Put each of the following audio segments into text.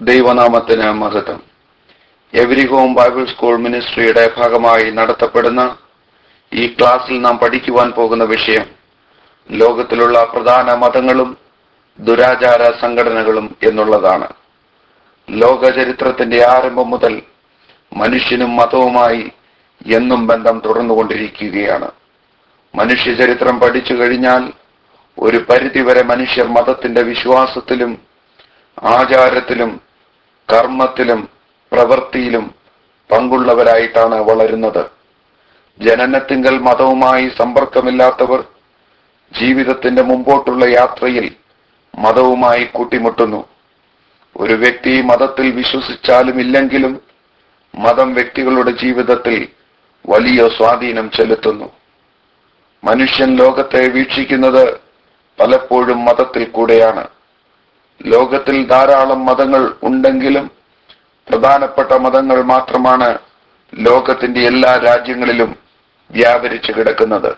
ദൈവനാമത്തിന് മഹത്വം every home bible school മിനിസ്ട്രിയുടെ ഭാഗമായി നടത്തപ്പെടുന്ന ഈ ക്ലാസ്സിൽ നാം പഠിക്കുവാൻ പോകുന്ന വിഷയം ലോകത്തിലുള്ള പ്രധാന മതങ്ങളും ദുരാചാര സംഘടനകളും എന്നുള്ളതാണ് ലോക ചരിത്രത്തിന്റെ ആരംഭം മുതൽ മനുഷ്യനും മതവുമായി എന്നും ബന്ധം തുടർന്നുകൊണ്ടിരിക്കുകയാണ് മനുഷ്യ ചരിത്രം പഠിച്ചു കഴിഞ്ഞാൽ ഒരു പരിധിവരെ മനുഷ്യർ മതത്തിന്റെ വിശ്വാസത്തിലും ആചാരത്തിലും കർമ്മത്തിലും പ്രവൃത്തിയിലും പങ്കുള്ളവരായിട്ടാണ് വളരുന്നത് ജനനത്തിങ്കൽ മതവുമായി സമ്പർക്കമില്ലാത്തവർ ജീവിതത്തിന്റെ മുമ്പോട്ടുള്ള യാത്രയിൽ മതവുമായി കൂട്ടിമുട്ടുന്നു ഒരു വ്യക്തി മതത്തിൽ വിശ്വസിച്ചാലും ഇല്ലെങ്കിലും മതം വ്യക്തികളുടെ ജീവിതത്തിൽ വലിയ സ്വാധീനം ചെലുത്തുന്നു മനുഷ്യൻ ലോകത്തെ വീക്ഷിക്കുന്നത് പലപ്പോഴും മതത്തിൽ കൂടെയാണ് ലോകത്തിൽ ധാരാളം മതങ്ങൾ ഉണ്ടെങ്കിലും പ്രധാനപ്പെട്ട മതങ്ങൾ മാത്രമാണ് ലോകത്തിന്റെ എല്ലാ രാജ്യങ്ങളിലും വ്യാപരിച്ചു കിടക്കുന്നത്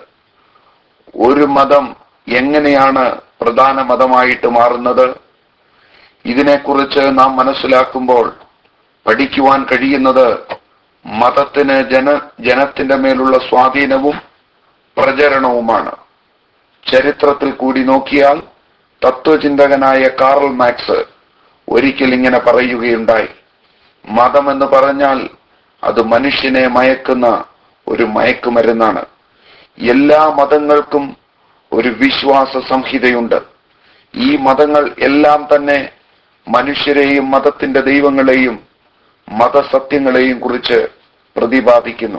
ഒരു മതം എങ്ങനെയാണ് പ്രധാന മതമായിട്ട് മാറുന്നത് ഇതിനെക്കുറിച്ച് നാം മനസ്സിലാക്കുമ്പോൾ പഠിക്കുവാൻ കഴിയുന്നത് മതത്തിന് ജന ജനത്തിന്റെ മേലുള്ള സ്വാധീനവും പ്രചരണവുമാണ് ചരിത്രത്തിൽ കൂടി നോക്കിയാൽ തത്വചിന്തകനായ കാറൽ മാക്സ് ഒരിക്കൽ ഇങ്ങനെ പറയുകയുണ്ടായി മതം എന്ന് പറഞ്ഞാൽ അത് മനുഷ്യനെ മയക്കുന്ന ഒരു മയക്കുമരുന്നാണ് എല്ലാ മതങ്ങൾക്കും ഒരു വിശ്വാസ സംഹിതയുണ്ട് ഈ മതങ്ങൾ എല്ലാം തന്നെ മനുഷ്യരെയും മതത്തിന്റെ ദൈവങ്ങളെയും മതസത്യങ്ങളെയും കുറിച്ച് പ്രതിപാദിക്കുന്നു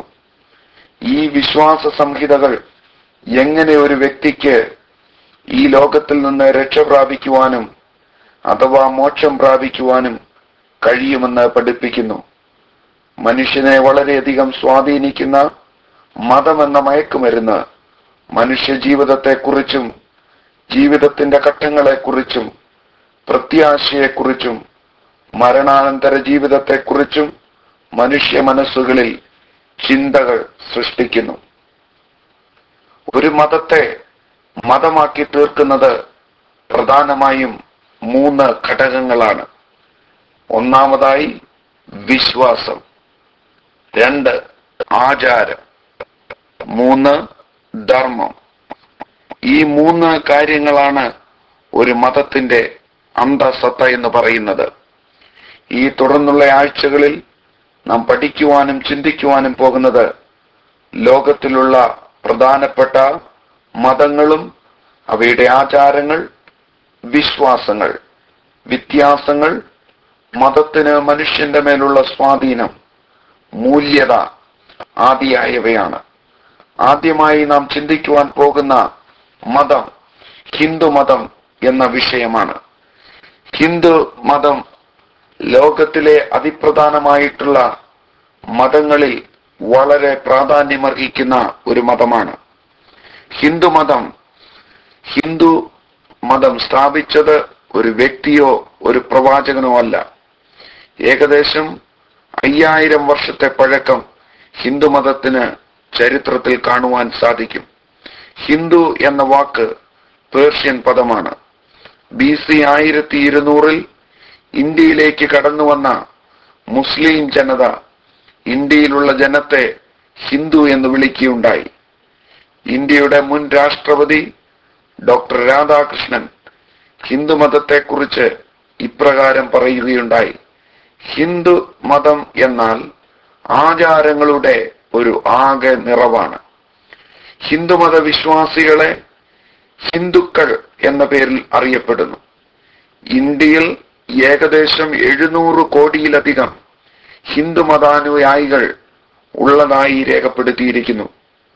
ഈ വിശ്വാസ സംഹിതകൾ എങ്ങനെ ഒരു വ്യക്തിക്ക് ഈ ലോകത്തിൽ നിന്ന് രക്ഷ പ്രാപിക്കുവാനും അഥവാ മോക്ഷം പ്രാപിക്കുവാനും കഴിയുമെന്ന് പഠിപ്പിക്കുന്നു മനുഷ്യനെ വളരെയധികം സ്വാധീനിക്കുന്ന മതമെന്ന മയക്കുമരുന്ന് മനുഷ്യ ജീവിതത്തെക്കുറിച്ചും ജീവിതത്തിന്റെ ഘട്ടങ്ങളെക്കുറിച്ചും പ്രത്യാശയെക്കുറിച്ചും മരണാനന്തര ജീവിതത്തെക്കുറിച്ചും മനുഷ്യ മനസ്സുകളിൽ ചിന്തകൾ സൃഷ്ടിക്കുന്നു ഒരു മതത്തെ മതമാക്കി തീർക്കുന്നത് പ്രധാനമായും മൂന്ന് ഘടകങ്ങളാണ് ഒന്നാമതായി വിശ്വാസം രണ്ട് ആചാരം മൂന്ന് ധർമ്മം ഈ മൂന്ന് കാര്യങ്ങളാണ് ഒരു മതത്തിന്റെ അന്തസത്ത എന്ന് പറയുന്നത് ഈ തുടർന്നുള്ള ആഴ്ചകളിൽ നാം പഠിക്കുവാനും ചിന്തിക്കുവാനും പോകുന്നത് ലോകത്തിലുള്ള പ്രധാനപ്പെട്ട മതങ്ങളും അവയുടെ ആചാരങ്ങൾ വിശ്വാസങ്ങൾ വ്യത്യാസങ്ങൾ മതത്തിന് മനുഷ്യന്റെ മേലുള്ള സ്വാധീനം മൂല്യത ആദിയായവയാണ് ആദ്യമായി നാം ചിന്തിക്കുവാൻ പോകുന്ന മതം ഹിന്ദു മതം എന്ന വിഷയമാണ് ഹിന്ദു മതം ലോകത്തിലെ അതിപ്രധാനമായിട്ടുള്ള മതങ്ങളിൽ വളരെ പ്രാധാന്യമർഹിക്കുന്ന ഒരു മതമാണ് ഹിന്ദു മതം ഹിന്ദു മതം സ്ഥാപിച്ചത് ഒരു വ്യക്തിയോ ഒരു പ്രവാചകനോ അല്ല ഏകദേശം അയ്യായിരം വർഷത്തെ പഴക്കം ഹിന്ദു മതത്തിന് ചരിത്രത്തിൽ കാണുവാൻ സാധിക്കും ഹിന്ദു എന്ന വാക്ക് പേർഷ്യൻ പദമാണ് ബി സി ആയിരത്തി ഇരുന്നൂറിൽ ഇന്ത്യയിലേക്ക് കടന്നു വന്ന മുസ്ലിം ജനത ഇന്ത്യയിലുള്ള ജനത്തെ ഹിന്ദു എന്ന് വിളിക്കുകയുണ്ടായി ഇന്ത്യയുടെ മുൻ രാഷ്ട്രപതി ഡോക്ടർ രാധാകൃഷ്ണൻ ഹിന്ദുമതത്തെക്കുറിച്ച് ഇപ്രകാരം പറയുകയുണ്ടായി ഹിന്ദു മതം എന്നാൽ ആചാരങ്ങളുടെ ഒരു ആകെ നിറവാണ് ഹിന്ദുമത വിശ്വാസികളെ ഹിന്ദുക്കൾ എന്ന പേരിൽ അറിയപ്പെടുന്നു ഇന്ത്യയിൽ ഏകദേശം എഴുന്നൂറ് കോടിയിലധികം ഹിന്ദുമതാനുയായികൾ ഉള്ളതായി രേഖപ്പെടുത്തിയിരിക്കുന്നു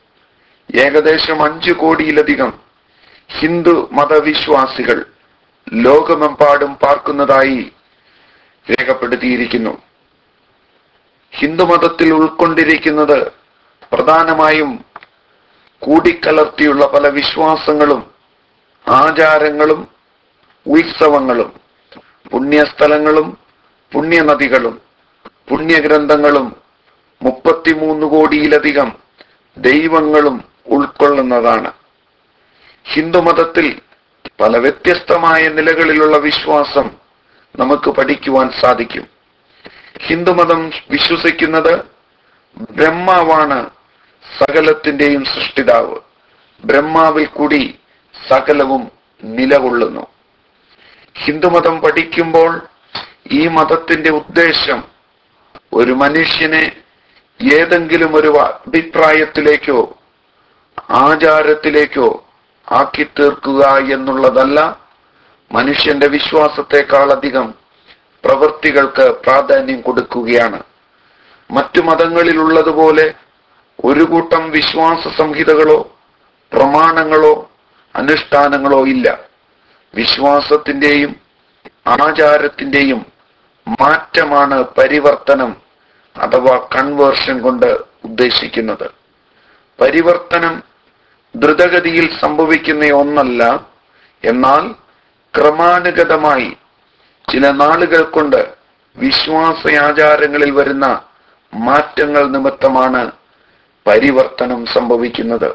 ഏകദേശം അഞ്ചു കോടിയിലധികം ഹിന്ദു മതവിശ്വാസികൾ ലോകമെമ്പാടും പാർക്കുന്നതായി രേഖപ്പെടുത്തിയിരിക്കുന്നു ഹിന്ദുമതത്തിൽ ഉൾക്കൊണ്ടിരിക്കുന്നത് പ്രധാനമായും കൂടിക്കലർത്തിയുള്ള പല വിശ്വാസങ്ങളും ആചാരങ്ങളും ഉത്സവങ്ങളും പുണ്യസ്ഥലങ്ങളും പുണ്യനദികളും പുണ്യഗ്രന്ഥങ്ങളും മുപ്പത്തിമൂന്ന് കോടിയിലധികം ദൈവങ്ങളും ഉൾക്കൊള്ളുന്നതാണ് ഹിന്ദുമതത്തിൽ പല വ്യത്യസ്തമായ നിലകളിലുള്ള വിശ്വാസം നമുക്ക് പഠിക്കുവാൻ സാധിക്കും ഹിന്ദുമതം വിശ്വസിക്കുന്നത് ബ്രഹ്മാവാണ് സകലത്തിന്റെയും സൃഷ്ടിതാവ് ബ്രഹ്മാവിൽ കൂടി സകലവും നിലകൊള്ളുന്നു ഹിന്ദുമതം പഠിക്കുമ്പോൾ ഈ മതത്തിന്റെ ഉദ്ദേശം ഒരു മനുഷ്യനെ ഏതെങ്കിലും ഒരു അഭിപ്രായത്തിലേക്കോ ആചാരത്തിലേക്കോ ആക്കി തീർക്കുക എന്നുള്ളതല്ല മനുഷ്യന്റെ വിശ്വാസത്തെക്കാളധികം പ്രവൃത്തികൾക്ക് പ്രാധാന്യം കൊടുക്കുകയാണ് മറ്റു മതങ്ങളിലുള്ളതുപോലെ ഒരു കൂട്ടം വിശ്വാസ സംഹിതകളോ പ്രമാണങ്ങളോ അനുഷ്ഠാനങ്ങളോ ഇല്ല വിശ്വാസത്തിന്റെയും ആചാരത്തിന്റെയും മാറ്റമാണ് പരിവർത്തനം അഥവാ കൺവേർഷൻ കൊണ്ട് ഉദ്ദേശിക്കുന്നത് പരിവർത്തനം ദ്രുതഗതിയിൽ സംഭവിക്കുന്ന ഒന്നല്ല എന്നാൽ ക്രമാനുഗതമായി ചില നാളുകൾ കൊണ്ട് വിശ്വാസയാചാരങ്ങളിൽ വരുന്ന മാറ്റങ്ങൾ നിമിത്തമാണ് പരിവർത്തനം സംഭവിക്കുന്നത്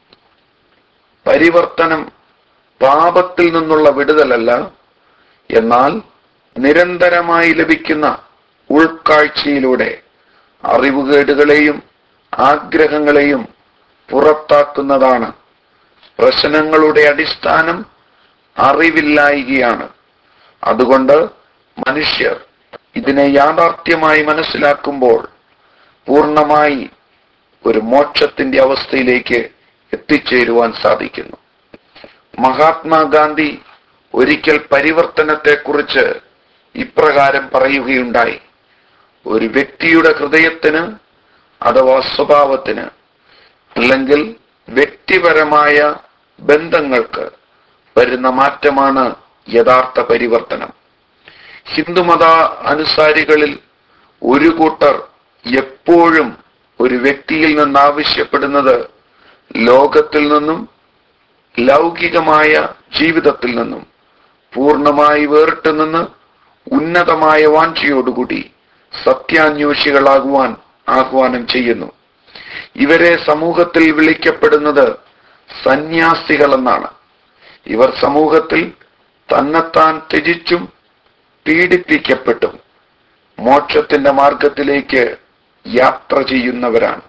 പരിവർത്തനം പാപത്തിൽ നിന്നുള്ള വിടുതലല്ല എന്നാൽ നിരന്തരമായി ലഭിക്കുന്ന ഉൾക്കാഴ്ചയിലൂടെ അറിവുകേടുകളെയും ആഗ്രഹങ്ങളെയും പുറത്താക്കുന്നതാണ് പ്രശ്നങ്ങളുടെ അടിസ്ഥാനം അറിവില്ലായികയാണ് അതുകൊണ്ട് മനുഷ്യർ ഇതിനെ യാഥാർത്ഥ്യമായി മനസ്സിലാക്കുമ്പോൾ പൂർണ്ണമായി ഒരു മോക്ഷത്തിന്റെ അവസ്ഥയിലേക്ക് എത്തിച്ചേരുവാൻ സാധിക്കുന്നു മഹാത്മാഗാന്ധി ഒരിക്കൽ പരിവർത്തനത്തെക്കുറിച്ച് ഇപ്രകാരം പറയുകയുണ്ടായി ഒരു വ്യക്തിയുടെ ഹൃദയത്തിന് അഥവാ സ്വഭാവത്തിന് അല്ലെങ്കിൽ വ്യക്തിപരമായ ബന്ധങ്ങൾക്ക് വരുന്ന മാറ്റമാണ് യഥാർത്ഥ പരിവർത്തനം ഹിന്ദുമത അനുസാരികളിൽ ഒരു കൂട്ടർ എപ്പോഴും ഒരു വ്യക്തിയിൽ നിന്ന് ആവശ്യപ്പെടുന്നത് ലോകത്തിൽ നിന്നും ലൗകികമായ ജീവിതത്തിൽ നിന്നും പൂർണ്ണമായി വേറിട്ട് നിന്ന് ഉന്നതമായ വാഞ്ചയോടുകൂടി സത്യാന്വേഷികളാകുവാൻ ആഹ്വാനം ചെയ്യുന്നു ഇവരെ സമൂഹത്തിൽ വിളിക്കപ്പെടുന്നത് സന്യാസികൾ എന്നാണ് ഇവർ സമൂഹത്തിൽ തന്നെത്താൻ ത്യജിച്ചും പീഡിപ്പിക്കപ്പെട്ടും മോക്ഷത്തിന്റെ മാർഗത്തിലേക്ക് യാത്ര ചെയ്യുന്നവരാണ്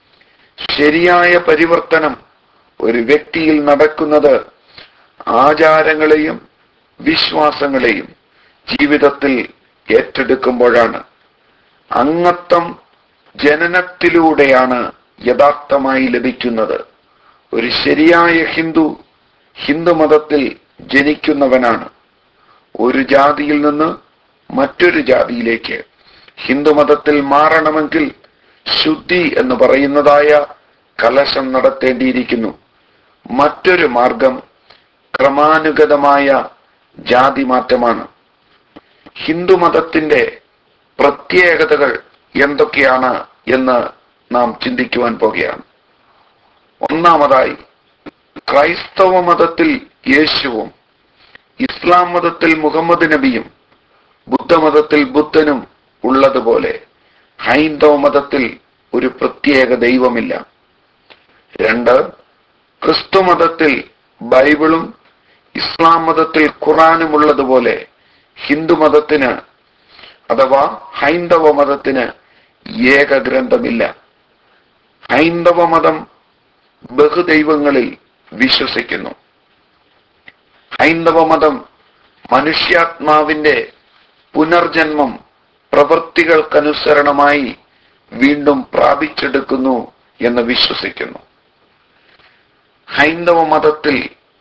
ശരിയായ പരിവർത്തനം ഒരു വ്യക്തിയിൽ നടക്കുന്നത് ആചാരങ്ങളെയും വിശ്വാസങ്ങളെയും ജീവിതത്തിൽ ഏറ്റെടുക്കുമ്പോഴാണ് അംഗത്വം ജനനത്തിലൂടെയാണ് യഥാർത്ഥമായി ലഭിക്കുന്നത് ഒരു ശരിയായ ഹിന്ദു ഹിന്ദുമതത്തിൽ ജനിക്കുന്നവനാണ് ഒരു ജാതിയിൽ നിന്ന് മറ്റൊരു ജാതിയിലേക്ക് ഹിന്ദുമതത്തിൽ മാറണമെങ്കിൽ ശുദ്ധി എന്ന് പറയുന്നതായ കലശം നടത്തേണ്ടിയിരിക്കുന്നു മറ്റൊരു മാർഗം ക്രമാനുഗതമായ ജാതി മാറ്റമാണ് ഹിന്ദുമതത്തിന്റെ പ്രത്യേകതകൾ എന്തൊക്കെയാണ് എന്ന് നാം ചിന്തിക്കുവാൻ പോകുകയാണ് ഒന്നാമതായി ക്രൈസ്തവ മതത്തിൽ യേശുവും ഇസ്ലാം മതത്തിൽ മുഹമ്മദ് നബിയും ബുദ്ധമതത്തിൽ ബുദ്ധനും ഉള്ളതുപോലെ ഹൈന്ദവ മതത്തിൽ ഒരു പ്രത്യേക ദൈവമില്ല രണ്ട് ക്രിസ്തു മതത്തിൽ ബൈബിളും ഇസ്ലാം മതത്തിൽ ഖുറാനും ഉള്ളതുപോലെ ഹിന്ദു മതത്തിന് അഥവാ ഹൈന്ദവ മതത്തിന് ഏക ഗ്രന്ഥമില്ല ഹൈന്ദവ മതം ബഹുദൈവങ്ങളിൽ വിശ്വസിക്കുന്നു ഹൈന്ദവ മതം മനുഷ്യാത്മാവിന്റെ പുനർജന്മം പ്രവൃത്തികൾക്കനുസരണമായി വീണ്ടും പ്രാപിച്ചെടുക്കുന്നു എന്ന് വിശ്വസിക്കുന്നു ഹൈന്ദവ മതത്തിൽ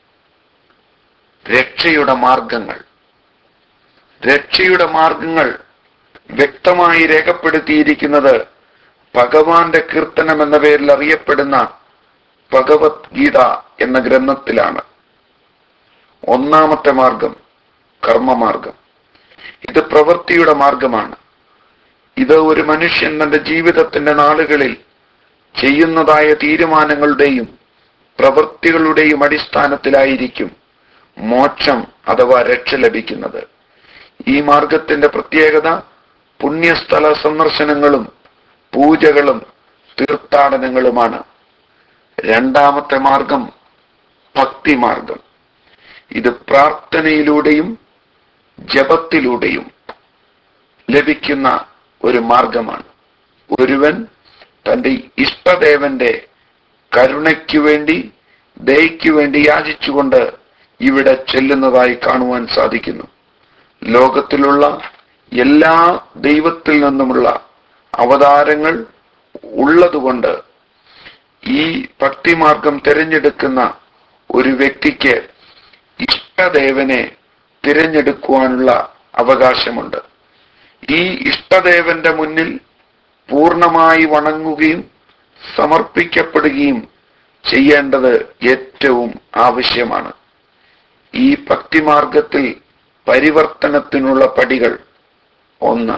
രക്ഷയുടെ മാർഗങ്ങൾ രക്ഷയുടെ മാർഗങ്ങൾ വ്യക്തമായി രേഖപ്പെടുത്തിയിരിക്കുന്നത് ഭഗവാന്റെ കീർത്തനം എന്ന പേരിൽ അറിയപ്പെടുന്ന ഭഗവത്ഗീത എന്ന ഗ്രന്ഥത്തിലാണ് ഒന്നാമത്തെ മാർഗം കർമ്മമാർഗം ഇത് പ്രവൃത്തിയുടെ മാർഗമാണ് ഇത് ഒരു മനുഷ്യൻ തന്റെ ജീവിതത്തിന്റെ നാളുകളിൽ ചെയ്യുന്നതായ തീരുമാനങ്ങളുടെയും പ്രവൃത്തികളുടെയും അടിസ്ഥാനത്തിലായിരിക്കും മോക്ഷം അഥവാ രക്ഷ ലഭിക്കുന്നത് ഈ മാർഗത്തിന്റെ പ്രത്യേകത പുണ്യസ്ഥല സന്ദർശനങ്ങളും പൂജകളും തീർത്ഥാടനങ്ങളുമാണ് രണ്ടാമത്തെ മാർഗം ഭക്തി മാർഗം ഇത് പ്രാർത്ഥനയിലൂടെയും ജപത്തിലൂടെയും ലഭിക്കുന്ന ഒരു മാർഗമാണ് ഒരുവൻ തന്റെ ഇഷ്ടദേവന്റെ കരുണയ്ക്കു വേണ്ടി ദയയ്ക്കു വേണ്ടി യാചിച്ചുകൊണ്ട് ഇവിടെ ചെല്ലുന്നതായി കാണുവാൻ സാധിക്കുന്നു ലോകത്തിലുള്ള എല്ലാ ദൈവത്തിൽ നിന്നുമുള്ള അവതാരങ്ങൾ ഉള്ളതുകൊണ്ട് ഈ ഭക്തിമാർഗം തിരഞ്ഞെടുക്കുന്ന ഒരു വ്യക്തിക്ക് ഇഷ്ടദേവനെ തിരഞ്ഞെടുക്കുവാനുള്ള അവകാശമുണ്ട് ഈ ഇഷ്ടദേവന്റെ മുന്നിൽ പൂർണ്ണമായി വണങ്ങുകയും സമർപ്പിക്കപ്പെടുകയും ചെയ്യേണ്ടത് ഏറ്റവും ആവശ്യമാണ് ഈ ഭക്തിമാർഗത്തിൽ പരിവർത്തനത്തിനുള്ള പടികൾ ഒന്ന്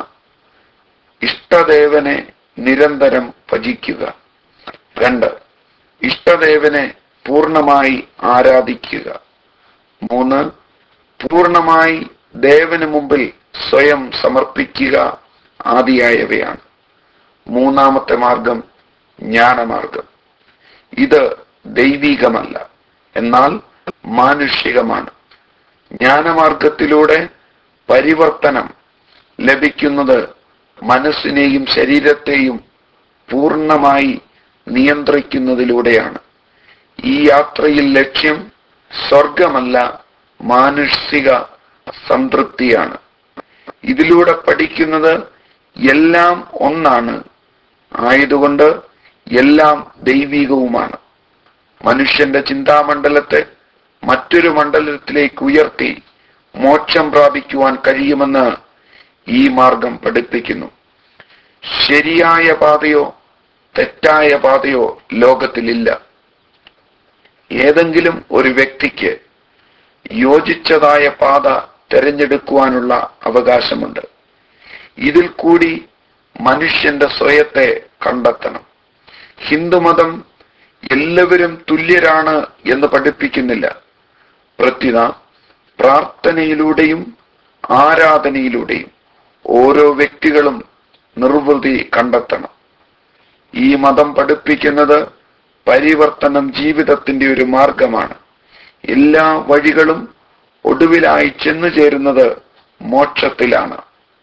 ഇഷ്ടദേവനെ നിരന്തരം ഭജിക്കുക രണ്ട് ഇഷ്ടദേവനെ പൂർണ്ണമായി ആരാധിക്കുക മൂന്ന് പൂർണ്ണമായി ദേവന് മുമ്പിൽ സ്വയം സമർപ്പിക്കുക ആദിയായവയാണ് മൂന്നാമത്തെ മാർഗം ജ്ഞാനമാർഗം ഇത് ദൈവികമല്ല എന്നാൽ മാനുഷികമാണ് ജ്ഞാനമാർഗത്തിലൂടെ പരിവർത്തനം ലഭിക്കുന്നത് മനസ്സിനെയും ശരീരത്തെയും പൂർണ്ണമായി നിയന്ത്രിക്കുന്നതിലൂടെയാണ് ഈ യാത്രയിൽ ലക്ഷ്യം സ്വർഗമല്ല മാനുഷിക സംതൃപ്തിയാണ് ഇതിലൂടെ പഠിക്കുന്നത് എല്ലാം ഒന്നാണ് ആയതുകൊണ്ട് എല്ലാം ദൈവികവുമാണ് മനുഷ്യന്റെ ചിന്താമണ്ഡലത്തെ മറ്റൊരു മണ്ഡലത്തിലേക്ക് ഉയർത്തി മോക്ഷം പ്രാപിക്കുവാൻ കഴിയുമെന്ന് ഈ മാർഗം പഠിപ്പിക്കുന്നു ശരിയായ പാതയോ തെറ്റായ പാതയോ ലോകത്തിലില്ല ഏതെങ്കിലും ഒരു വ്യക്തിക്ക് യോജിച്ചതായ പാത തിരഞ്ഞെടുക്കുവാനുള്ള അവകാശമുണ്ട് ഇതിൽ കൂടി മനുഷ്യന്റെ സ്വയത്തെ കണ്ടെത്തണം ഹിന്ദുമതം എല്ലാവരും തുല്യരാണ് എന്ന് പഠിപ്പിക്കുന്നില്ല പ്രത്യുത പ്രാർത്ഥനയിലൂടെയും ആരാധനയിലൂടെയും ഓരോ വ്യക്തികളും നിർവൃതി കണ്ടെത്തണം ഈ മതം പഠിപ്പിക്കുന്നത് പരിവർത്തനം ജീവിതത്തിന്റെ ഒരു മാർഗമാണ് എല്ലാ വഴികളും ഒടുവിലായി ചെന്നു ചേരുന്നത് മോക്ഷത്തിലാണ്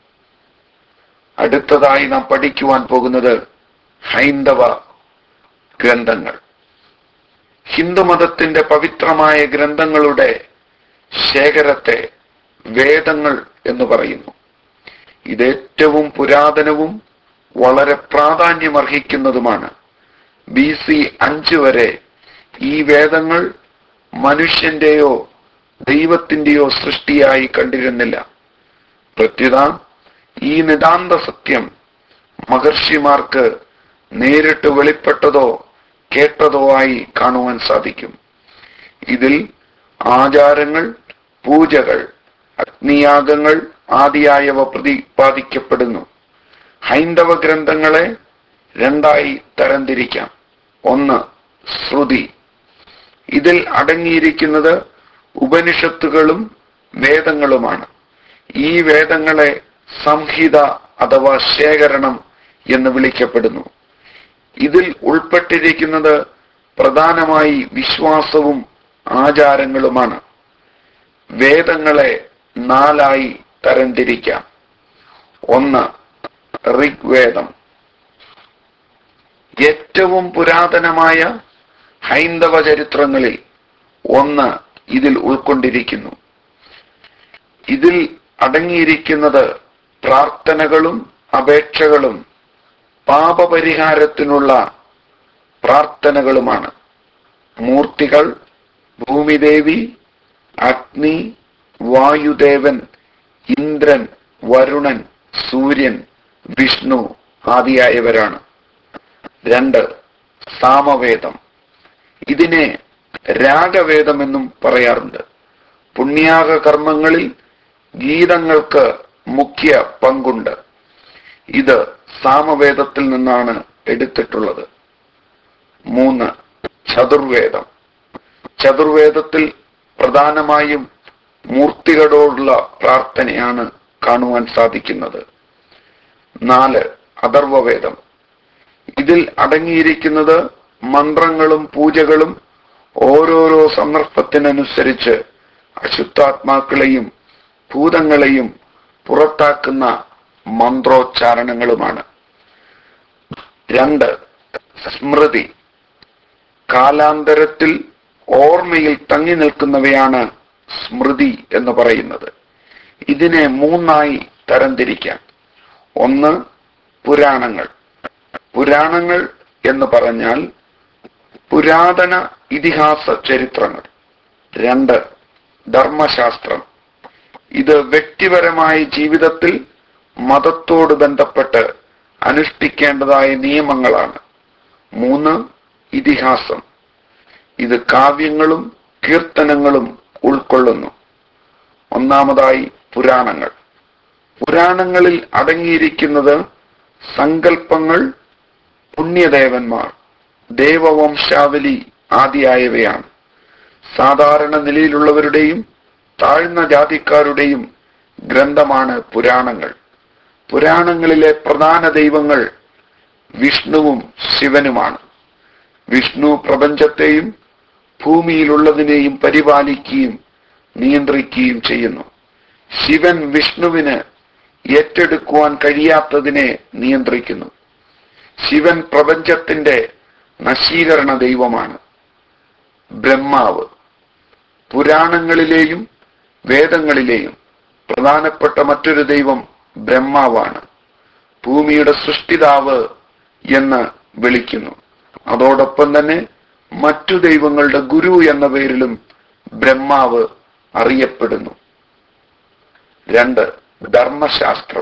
അടുത്തതായി നാം പഠിക്കുവാൻ പോകുന്നത് ഹൈന്ദവ ഗ്രന്ഥങ്ങൾ ഹിന്ദുമതത്തിന്റെ പവിത്രമായ ഗ്രന്ഥങ്ങളുടെ ശേഖരത്തെ വേദങ്ങൾ എന്ന് പറയുന്നു ഇത് ഏറ്റവും പുരാതനവും വളരെ പ്രാധാന്യമർഹിക്കുന്നതുമാണ് ബി സി അഞ്ച് വരെ ഈ വേദങ്ങൾ മനുഷ്യന്റെയോ ദൈവത്തിന്റെയോ സൃഷ്ടിയായി കണ്ടിരുന്നില്ല പ്രത്യുത ഈ നിതാന്ത സത്യം മഹർഷിമാർക്ക് നേരിട്ട് വെളിപ്പെട്ടതോ കേട്ടതോ ആയി കാണുവാൻ സാധിക്കും ഇതിൽ ആചാരങ്ങൾ പൂജകൾ അഗ്നിയാഗങ്ങൾ ആദിയായവ പ്രതിപാദിക്കപ്പെടുന്നു ഹൈന്ദവ ഗ്രന്ഥങ്ങളെ രണ്ടായി തരംതിരിക്കാം ഒന്ന് ശ്രുതി ഇതിൽ അടങ്ങിയിരിക്കുന്നത് ഉപനിഷത്തുകളും വേദങ്ങളുമാണ് ഈ വേദങ്ങളെ സംഹിത അഥവാ ശേഖരണം എന്ന് വിളിക്കപ്പെടുന്നു ഇതിൽ ഉൾപ്പെട്ടിരിക്കുന്നത് പ്രധാനമായി വിശ്വാസവും ആചാരങ്ങളുമാണ് വേദങ്ങളെ നാലായി തരംതിരിക്കാം ഒന്ന് ഋഗ്വേദം ഏറ്റവും പുരാതനമായ ഹൈന്ദവ ചരിത്രങ്ങളിൽ ഒന്ന് ഇതിൽ ഉൾക്കൊണ്ടിരിക്കുന്നു ഇതിൽ അടങ്ങിയിരിക്കുന്നത് പ്രാർത്ഥനകളും അപേക്ഷകളും പാപപരിഹാരത്തിനുള്ള പ്രാർത്ഥനകളുമാണ് മൂർത്തികൾ ഭൂമിദേവി അഗ്നി വായുദേവൻ ഇന്ദ്രൻ വരുണൻ സൂര്യൻ വിഷ്ണു ആദിയായവരാണ് രണ്ട് സാമവേദം ഇതിനെ രാഗവേദം എന്നും പറയാറുണ്ട് പുണ്യാക കർമ്മങ്ങളിൽ ഗീതങ്ങൾക്ക് മുഖ്യ പങ്കുണ്ട് ഇത് സാമവേദത്തിൽ നിന്നാണ് എടുത്തിട്ടുള്ളത് മൂന്ന് ചതുർവേദം ചതുർവേദത്തിൽ പ്രധാനമായും മൂർത്തികളോടുള്ള പ്രാർത്ഥനയാണ് കാണുവാൻ സാധിക്കുന്നത് നാല് അഥർവവേദം ഇതിൽ അടങ്ങിയിരിക്കുന്നത് മന്ത്രങ്ങളും പൂജകളും ഓരോരോ സന്ദർഭത്തിനനുസരിച്ച് അശുദ്ധാത്മാക്കളെയും ഭൂതങ്ങളെയും പുറത്താക്കുന്ന മന്ത്രോച്ചാരണങ്ങളുമാണ് രണ്ട് സ്മൃതി കാലാന്തരത്തിൽ ഓർമ്മയിൽ തങ്ങി നിൽക്കുന്നവയാണ് സ്മൃതി എന്ന് പറയുന്നത് ഇതിനെ മൂന്നായി തരംതിരിക്കാം ഒന്ന് പുരാണങ്ങൾ പുരാണങ്ങൾ എന്ന് പറഞ്ഞാൽ പുരാതന ഇതിഹാസ ചരിത്രങ്ങൾ രണ്ട് ധർമ്മശാസ്ത്രം ഇത് വ്യക്തിപരമായ ജീവിതത്തിൽ മതത്തോട് ബന്ധപ്പെട്ട് അനുഷ്ഠിക്കേണ്ടതായ നിയമങ്ങളാണ് മൂന്ന് ഇതിഹാസം ഇത് കാവ്യങ്ങളും കീർത്തനങ്ങളും ഉൾക്കൊള്ളുന്നു ഒന്നാമതായി പുരാണങ്ങൾ പുരാണങ്ങളിൽ അടങ്ങിയിരിക്കുന്നത് സങ്കല്പങ്ങൾ പുണ്യദേവന്മാർ ദേവവംശാവലി ആദിയായവയാണ് സാധാരണ നിലയിലുള്ളവരുടെയും താഴ്ന്ന ജാതിക്കാരുടെയും ഗ്രന്ഥമാണ് പുരാണങ്ങൾ പുരാണങ്ങളിലെ പ്രധാന ദൈവങ്ങൾ വിഷ്ണുവും ശിവനുമാണ് വിഷ്ണു പ്രപഞ്ചത്തെയും ഭൂമിയിലുള്ളതിനെയും പരിപാലിക്കുകയും നിയന്ത്രിക്കുകയും ചെയ്യുന്നു ശിവൻ വിഷ്ണുവിന് ഏറ്റെടുക്കുവാൻ കഴിയാത്തതിനെ നിയന്ത്രിക്കുന്നു ശിവൻ പ്രപഞ്ചത്തിന്റെ നശീകരണ ദൈവമാണ് ബ്രഹ്മാവ് പുരാണങ്ങളിലെയും വേദങ്ങളിലെയും പ്രധാനപ്പെട്ട മറ്റൊരു ദൈവം ബ്രഹ്മാവാണ് ഭൂമിയുടെ സൃഷ്ടിതാവ് എന്ന് വിളിക്കുന്നു അതോടൊപ്പം തന്നെ മറ്റു ദൈവങ്ങളുടെ ഗുരു എന്ന പേരിലും ബ്രഹ്മാവ് അറിയപ്പെടുന്നു രണ്ട് ധർമ്മശാസ്ത്രം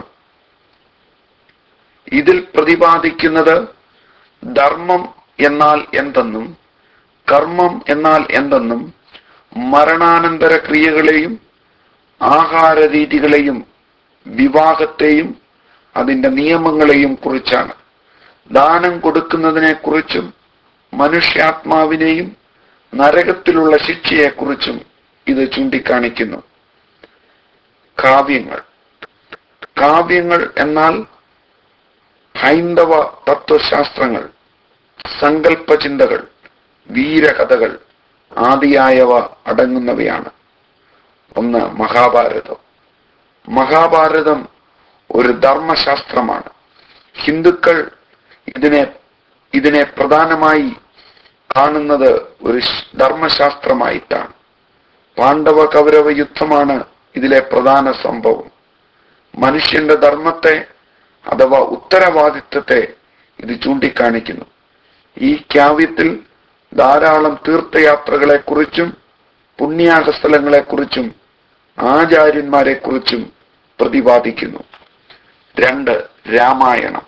ഇതിൽ പ്രതിപാദിക്കുന്നത് ധർമ്മം എന്നാൽ എന്തെന്നും കർമ്മം എന്നാൽ എന്തെന്നും മരണാനന്തര ക്രിയകളെയും ആഹാര രീതികളെയും വിവാഹത്തെയും അതിന്റെ നിയമങ്ങളെയും കുറിച്ചാണ് ദാനം കൊടുക്കുന്നതിനെ കുറിച്ചും മനുഷ്യാത്മാവിനെയും നരകത്തിലുള്ള ശിക്ഷയെക്കുറിച്ചും ഇത് ചൂണ്ടിക്കാണിക്കുന്നു കാവ്യങ്ങൾ കാവ്യങ്ങൾ എന്നാൽ ഹൈന്ദവ തത്വശാസ്ത്രങ്ങൾ സങ്കല്പ ചിന്തകൾ വീരകഥകൾ ആദിയായവ അടങ്ങുന്നവയാണ് ഒന്ന് മഹാഭാരതം മഹാഭാരതം ഒരു ധർമ്മശാസ്ത്രമാണ് ഹിന്ദുക്കൾ ഇതിനെ ഇതിനെ പ്രധാനമായി കാണുന്നത് ഒരു ശ്- ധർമ്മശാസ്ത്രമായിട്ടാണ് പാണ്ഡവ കൗരവ യുദ്ധമാണ് ഇതിലെ പ്രധാന സംഭവം മനുഷ്യന്റെ ധർമ്മത്തെ അഥവാ ഉത്തരവാദിത്വത്തെ ഇത് ചൂണ്ടിക്കാണിക്കുന്നു ഈ കാവ്യത്തിൽ ധാരാളം തീർത്ഥയാത്രകളെക്കുറിച്ചും പുണ്യാഹ സ്ഥലങ്ങളെക്കുറിച്ചും ആചാര്യന്മാരെക്കുറിച്ചും പ്രതിപാദിക്കുന്നു രണ്ട് രാമായണം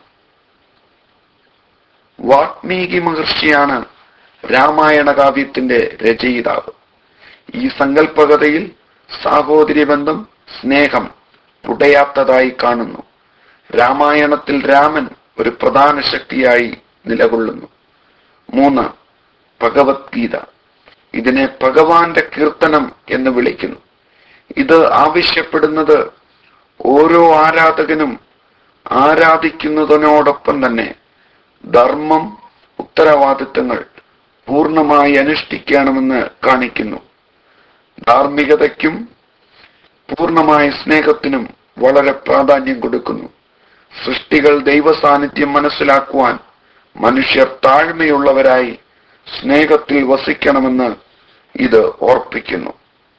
വാൽമീകി മഹർഷിയാണ് രാമായണ കാവ്യത്തിന്റെ രചയിതാവ് ഈ സങ്കല്പകഥയിൽ സാഹോദര്യ ബന്ധം സ്നേഹം ഉടയാത്തതായി കാണുന്നു രാമായണത്തിൽ രാമൻ ഒരു പ്രധാന ശക്തിയായി നിലകൊള്ളുന്നു മൂന്ന് ഭഗവത്ഗീത ഇതിനെ ഭഗവാന്റെ കീർത്തനം എന്ന് വിളിക്കുന്നു ഇത് ആവശ്യപ്പെടുന്നത് ഓരോ ആരാധകനും ആരാധിക്കുന്നതിനോടൊപ്പം തന്നെ ധർമ്മം ഉത്തരവാദിത്തങ്ങൾ പൂർണ്ണമായി അനുഷ്ഠിക്കണമെന്ന് കാണിക്കുന്നു ധാർമ്മികതയ്ക്കും പൂർണ്ണമായ സ്നേഹത്തിനും വളരെ പ്രാധാന്യം കൊടുക്കുന്നു സൃഷ്ടികൾ ദൈവ സാന്നിധ്യം മനസ്സിലാക്കുവാൻ മനുഷ്യർ താഴ്മയുള്ളവരായി സ്നേഹത്തിൽ വസിക്കണമെന്ന് ഇത് ഓർപ്പിക്കുന്നു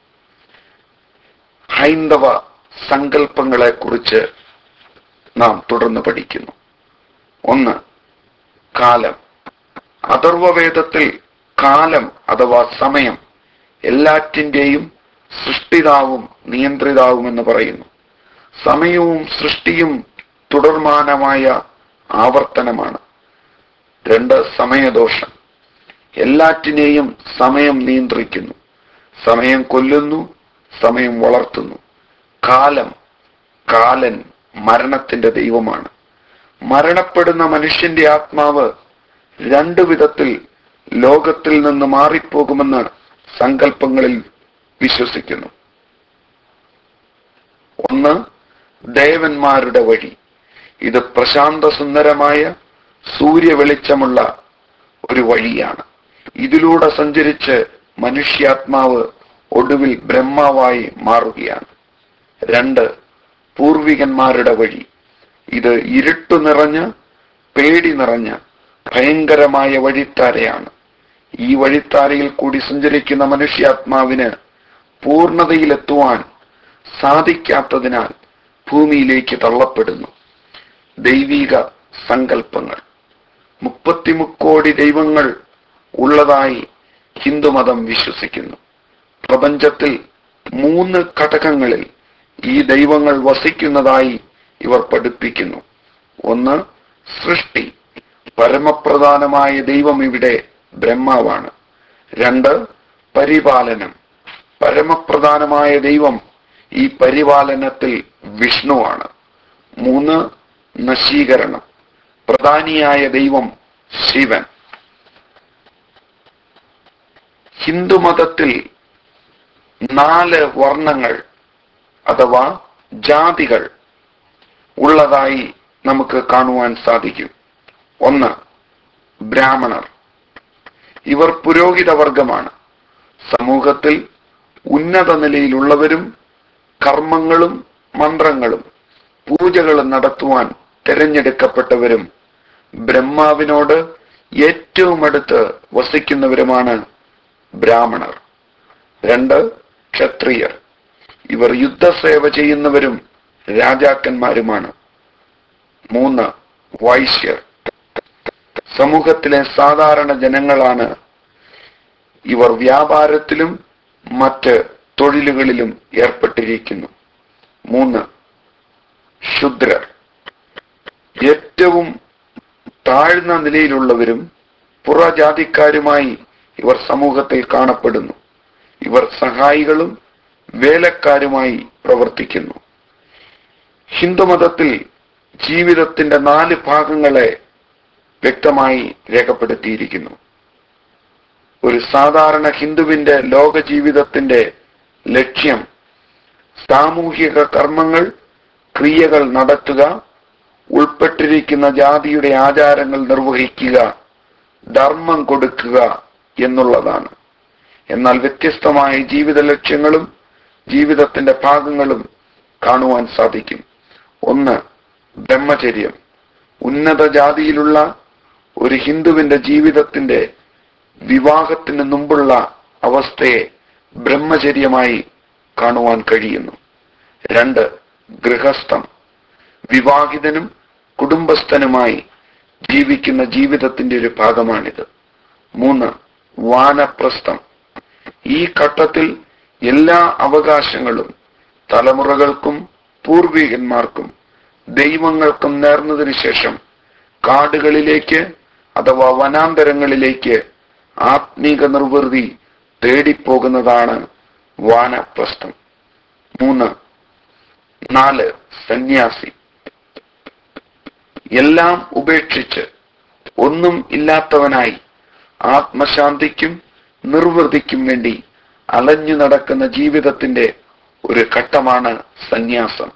ഹൈന്ദവ സങ്കല്പങ്ങളെക്കുറിച്ച് നാം തുടർന്ന് പഠിക്കുന്നു ഒന്ന് കാലം അഥർവവേദത്തിൽ കാലം അഥവാ സമയം എല്ലാറ്റിൻ്റെയും സൃഷ്ടിതാവും നിയന്ത്രിതാവും എന്ന് പറയുന്നു സമയവും സൃഷ്ടിയും തുടർമാനമായ ആവർത്തനമാണ് രണ്ട് സമയദോഷം എല്ലാറ്റിനെയും സമയം നിയന്ത്രിക്കുന്നു സമയം കൊല്ലുന്നു സമയം വളർത്തുന്നു കാലം കാലൻ മരണത്തിന്റെ ദൈവമാണ് മരണപ്പെടുന്ന മനുഷ്യന്റെ ആത്മാവ് രണ്ടു വിധത്തിൽ ലോകത്തിൽ നിന്ന് മാറിപ്പോകുമെന്ന് സങ്കല്പങ്ങളിൽ വിശ്വസിക്കുന്നു ഒന്ന് ദേവന്മാരുടെ വഴി ഇത് പ്രശാന്ത സുന്ദരമായ സൂര്യ വെളിച്ചമുള്ള ഒരു വഴിയാണ് ഇതിലൂടെ സഞ്ചരിച്ച് മനുഷ്യാത്മാവ് ഒടുവിൽ ബ്രഹ്മാവായി മാറുകയാണ് രണ്ട് പൂർവികന്മാരുടെ വഴി ഇത് ഇരുട്ടു നിറഞ്ഞ് പേടി നിറഞ്ഞ ഭയങ്കരമായ വഴിത്താരയാണ് ഈ വഴിത്താരയിൽ കൂടി സഞ്ചരിക്കുന്ന മനുഷ്യാത്മാവിന് പൂർണ്ണതയിലെത്തുവാൻ സാധിക്കാത്തതിനാൽ ഭൂമിയിലേക്ക് തള്ളപ്പെടുന്നു ദൈവിക സങ്കല്പങ്ങൾ മുപ്പത്തിമുക്കോടി ദൈവങ്ങൾ ഉള്ളതായി ഹിന്ദുമതം വിശ്വസിക്കുന്നു പ്രപഞ്ചത്തിൽ മൂന്ന് ഘടകങ്ങളിൽ ഈ ദൈവങ്ങൾ വസിക്കുന്നതായി ഇവർ പഠിപ്പിക്കുന്നു ഒന്ന് സൃഷ്ടി പരമപ്രധാനമായ ദൈവം ഇവിടെ ബ്രഹ്മാവാണ് രണ്ട് പരിപാലനം പരമപ്രധാനമായ ദൈവം ഈ പരിപാലനത്തിൽ വിഷ്ണുവാണ് മൂന്ന് നശീകരണം പ്രധാനിയായ ദൈവം ശിവൻ ഹിന്ദുമതത്തിൽ നാല് വർണ്ണങ്ങൾ അഥവാ ജാതികൾ ഉള്ളതായി നമുക്ക് കാണുവാൻ സാധിക്കും ഒന്ന് ബ്രാഹ്മണർ ഇവർ പുരോഹിത വർഗമാണ് സമൂഹത്തിൽ ഉന്നത നിലയിലുള്ളവരും കർമ്മങ്ങളും മന്ത്രങ്ങളും പൂജകളും നടത്തുവാൻ തിരഞ്ഞെടുക്കപ്പെട്ടവരും ബ്രഹ്മാവിനോട് ഏറ്റവും അടുത്ത് വസിക്കുന്നവരുമാണ് ബ്രാഹ്മണർ രണ്ട് ക്ഷത്രിയർ ഇവർ യുദ്ധസേവ ചെയ്യുന്നവരും രാജാക്കന്മാരുമാണ് മൂന്ന് വൈശ്യർ സമൂഹത്തിലെ സാധാരണ ജനങ്ങളാണ് ഇവർ വ്യാപാരത്തിലും മറ്റ് തൊഴിലുകളിലും ഏർപ്പെട്ടിരിക്കുന്നു മൂന്ന് ശുദ്രർ ഏറ്റവും താഴ്ന്ന നിലയിലുള്ളവരും പുറജാതിക്കാരുമായി ഇവർ സമൂഹത്തിൽ കാണപ്പെടുന്നു ഇവർ സഹായികളും വേലക്കാരുമായി പ്രവർത്തിക്കുന്നു ഹിന്ദുമതത്തിൽ ജീവിതത്തിന്റെ നാല് ഭാഗങ്ങളെ വ്യക്തമായി രേഖപ്പെടുത്തിയിരിക്കുന്നു ഒരു സാധാരണ ഹിന്ദുവിന്റെ ലോക ജീവിതത്തിന്റെ ലക്ഷ്യം സാമൂഹിക കർമ്മങ്ങൾ ക്രിയകൾ നടത്തുക ഉൾപ്പെട്ടിരിക്കുന്ന ജാതിയുടെ ആചാരങ്ങൾ നിർവഹിക്കുക ധർമ്മം കൊടുക്കുക എന്നുള്ളതാണ് എന്നാൽ വ്യത്യസ്തമായ ജീവിത ലക്ഷ്യങ്ങളും ജീവിതത്തിന്റെ ഭാഗങ്ങളും കാണുവാൻ സാധിക്കും ഒന്ന് ബ്രഹ്മചര്യം ഉന്നത ജാതിയിലുള്ള ഒരു ഹിന്ദുവിന്റെ ജീവിതത്തിന്റെ വിവാഹത്തിന് മുമ്പുള്ള അവസ്ഥയെ ബ്രഹ്മചര്യമായി കാണുവാൻ കഴിയുന്നു രണ്ട് ഗൃഹസ്ഥം വിവാഹിതനും കുടുംബസ്ഥനുമായി ജീവിക്കുന്ന ജീവിതത്തിന്റെ ഒരു ഭാഗമാണിത് മൂന്ന് വാനപ്രസ്ഥം ഈ ഘട്ടത്തിൽ എല്ലാ അവകാശങ്ങളും തലമുറകൾക്കും പൂർവികന്മാർക്കും ദൈവങ്ങൾക്കും നേർന്നതിനു ശേഷം കാടുകളിലേക്ക് അഥവാ വനാന്തരങ്ങളിലേക്ക് ആത്മീക നിർവൃതി തേടിപ്പോകുന്നതാണ് വാനപ്രസ്ഥം മൂന്ന് നാല് സന്യാസി എല്ലാം ഉപേക്ഷിച്ച് ഒന്നും ഇല്ലാത്തവനായി ആത്മശാന്തിക്കും നിർവൃതിക്കും വേണ്ടി അലഞ്ഞു നടക്കുന്ന ജീവിതത്തിന്റെ ഒരു ഘട്ടമാണ് സന്യാസം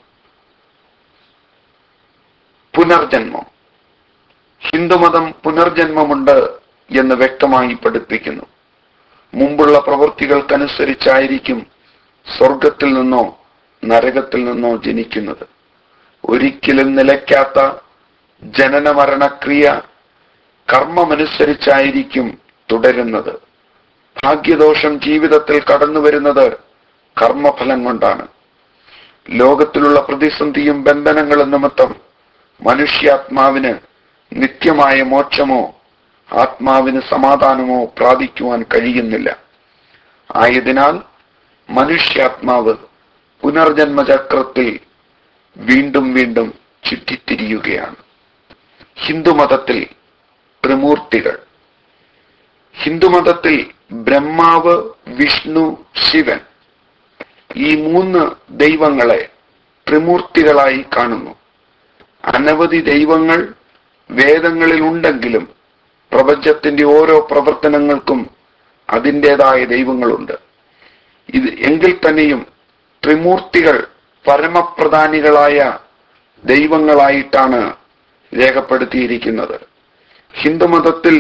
പുനർജന്മം ഹിന്ദുമതം പുനർജന്മമുണ്ട് എന്ന് വ്യക്തമായി പഠിപ്പിക്കുന്നു മുമ്പുള്ള പ്രവൃത്തികൾക്കനുസരിച്ചായിരിക്കും സ്വർഗത്തിൽ നിന്നോ നരകത്തിൽ നിന്നോ ജനിക്കുന്നത് ഒരിക്കലും നിലയ്ക്കാത്ത ജനന മരണക്രിയ കർമ്മമനുസരിച്ചായിരിക്കും തുടരുന്നത് ഭാഗ്യദോഷം ജീവിതത്തിൽ കടന്നു വരുന്നത് കർമ്മഫലം കൊണ്ടാണ് ലോകത്തിലുള്ള പ്രതിസന്ധിയും ബന്ധനങ്ങളും നിമിത്തം മനുഷ്യാത്മാവിന് നിത്യമായ മോക്ഷമോ ആത്മാവിന് സമാധാനമോ പ്രാപിക്കുവാൻ കഴിയുന്നില്ല ആയതിനാൽ മനുഷ്യാത്മാവ് പുനർജന്മചക്രത്തിൽ വീണ്ടും വീണ്ടും ചുറ്റിത്തിരിയുകയാണ് ഹിന്ദുമതത്തിൽ ത്രിമൂർത്തികൾ ഹിന്ദുമതത്തിൽ ബ്രഹ്മാവ് വിഷ്ണു ശിവൻ ഈ മൂന്ന് ദൈവങ്ങളെ ത്രിമൂർത്തികളായി കാണുന്നു അനവധി ദൈവങ്ങൾ വേദങ്ങളിൽ ഉണ്ടെങ്കിലും പ്രപഞ്ചത്തിന്റെ ഓരോ പ്രവർത്തനങ്ങൾക്കും അതിൻ്റെതായ ദൈവങ്ങളുണ്ട് ഇത് എങ്കിൽ തന്നെയും ത്രിമൂർത്തികൾ പരമപ്രധാനികളായ ദൈവങ്ങളായിട്ടാണ് രേഖപ്പെടുത്തിയിരിക്കുന്നത് ഹിന്ദുമതത്തിൽ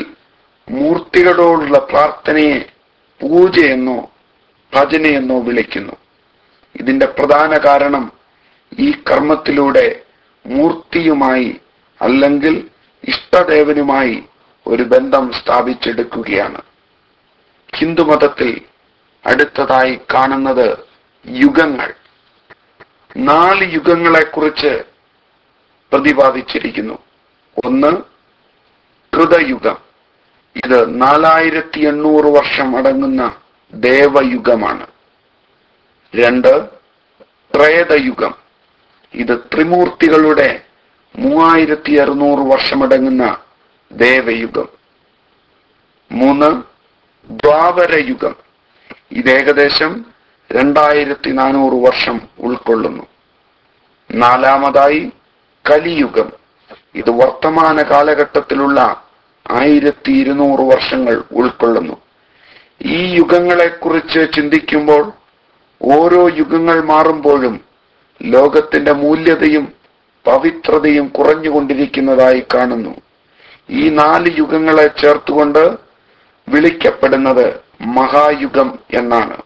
മൂർത്തികളോടുള്ള പ്രാർത്ഥനയെ പൂജയെന്നോ ഭജനയെന്നോ വിളിക്കുന്നു ഇതിന്റെ പ്രധാന കാരണം ഈ കർമ്മത്തിലൂടെ മൂർത്തിയുമായി അല്ലെങ്കിൽ ഇഷ്ടദേവനുമായി ഒരു ബന്ധം സ്ഥാപിച്ചെടുക്കുകയാണ് ഹിന്ദുമതത്തിൽ അടുത്തതായി കാണുന്നത് യുഗങ്ങൾ നാല് യുഗങ്ങളെക്കുറിച്ച് പ്രതിപാദിച്ചിരിക്കുന്നു ഒന്ന് കൃതയുഗം ഇത് നാലായിരത്തി എണ്ണൂറ് വർഷം അടങ്ങുന്ന ദേവയുഗമാണ് രണ്ട് ത്രേതയുഗം ഇത് ത്രിമൂർത്തികളുടെ മൂവായിരത്തി അറുന്നൂറ് വർഷമടങ്ങുന്ന ദേവയുഗം മൂന്ന് ദ്വാപരയുഗം ഇത് ഏകദേശം രണ്ടായിരത്തി നാനൂറ് വർഷം ഉൾക്കൊള്ളുന്നു നാലാമതായി കലിയുഗം ഇത് വർത്തമാന കാലഘട്ടത്തിലുള്ള ആയിരത്തി ഇരുന്നൂറ് വർഷങ്ങൾ ഉൾക്കൊള്ളുന്നു ഈ യുഗങ്ങളെക്കുറിച്ച് ചിന്തിക്കുമ്പോൾ ഓരോ യുഗങ്ങൾ മാറുമ്പോഴും ലോകത്തിന്റെ മൂല്യതയും പവിത്രതയും കുറഞ്ഞുകൊണ്ടിരിക്കുന്നതായി കാണുന്നു ഈ നാല് യുഗങ്ങളെ ചേർത്തുകൊണ്ട് വിളിക്കപ്പെടുന്നത് മഹായുഗം എന്നാണ്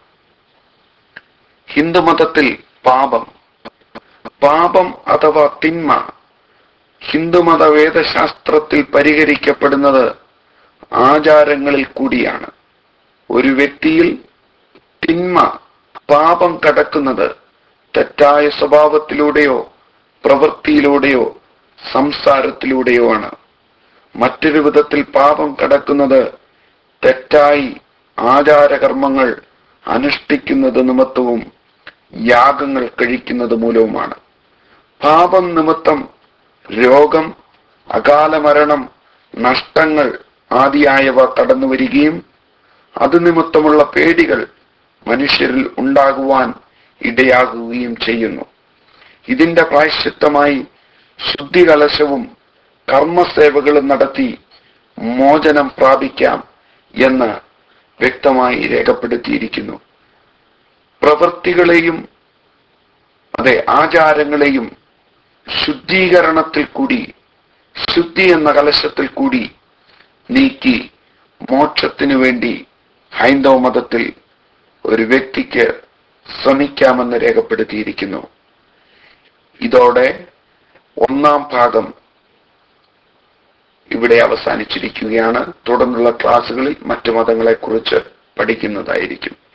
ഹിന്ദുമതത്തിൽ പാപം പാപം അഥവാ തിന്മ ഹിന്ദുമത വേദശാസ്ത്രത്തിൽ പരിഹരിക്കപ്പെടുന്നത് ആചാരങ്ങളിൽ കൂടിയാണ് ഒരു വ്യക്തിയിൽ തിന്മ പാപം കടക്കുന്നത് തെറ്റായ സ്വഭാവത്തിലൂടെയോ പ്രവൃത്തിയിലൂടെയോ സംസാരത്തിലൂടെയോ ആണ് മറ്റൊരു വിധത്തിൽ പാപം കടക്കുന്നത് തെറ്റായി ആചാരകർമ്മങ്ങൾ അനുഷ്ഠിക്കുന്നത് നിമിത്തവും യാഗങ്ങൾ കഴിക്കുന്നത് മൂലവുമാണ് പാപം നിമിത്തം രോഗം അകാല മരണം നഷ്ടങ്ങൾ ആദിയായവ കടന്നു വരികയും അത് നിമിത്തമുള്ള പേടികൾ മനുഷ്യരിൽ ഉണ്ടാകുവാൻ ഇടയാകുകയും ചെയ്യുന്നു ഇതിന്റെ പ്രായശ്ചിത്തമായി ശുദ്ധി കലശവും കർമ്മസേവകളും നടത്തി മോചനം പ്രാപിക്കാം എന്ന് വ്യക്തമായി രേഖപ്പെടുത്തിയിരിക്കുന്നു പ്രവൃത്തികളെയും അതെ ആചാരങ്ങളെയും ശുദ്ധീകരണത്തിൽ കൂടി ശുദ്ധി എന്ന കലശത്തിൽ കൂടി നീക്കി മോക്ഷത്തിനു വേണ്ടി ഹൈന്ദവ മതത്തിൽ ഒരു വ്യക്തിക്ക് ശ്രമിക്കാമെന്ന് രേഖപ്പെടുത്തിയിരിക്കുന്നു ഇതോടെ ഒന്നാം ഭാഗം ഇവിടെ അവസാനിച്ചിരിക്കുകയാണ് തുടർന്നുള്ള ക്ലാസ്സുകളിൽ മറ്റു മതങ്ങളെക്കുറിച്ച് പഠിക്കുന്നതായിരിക്കും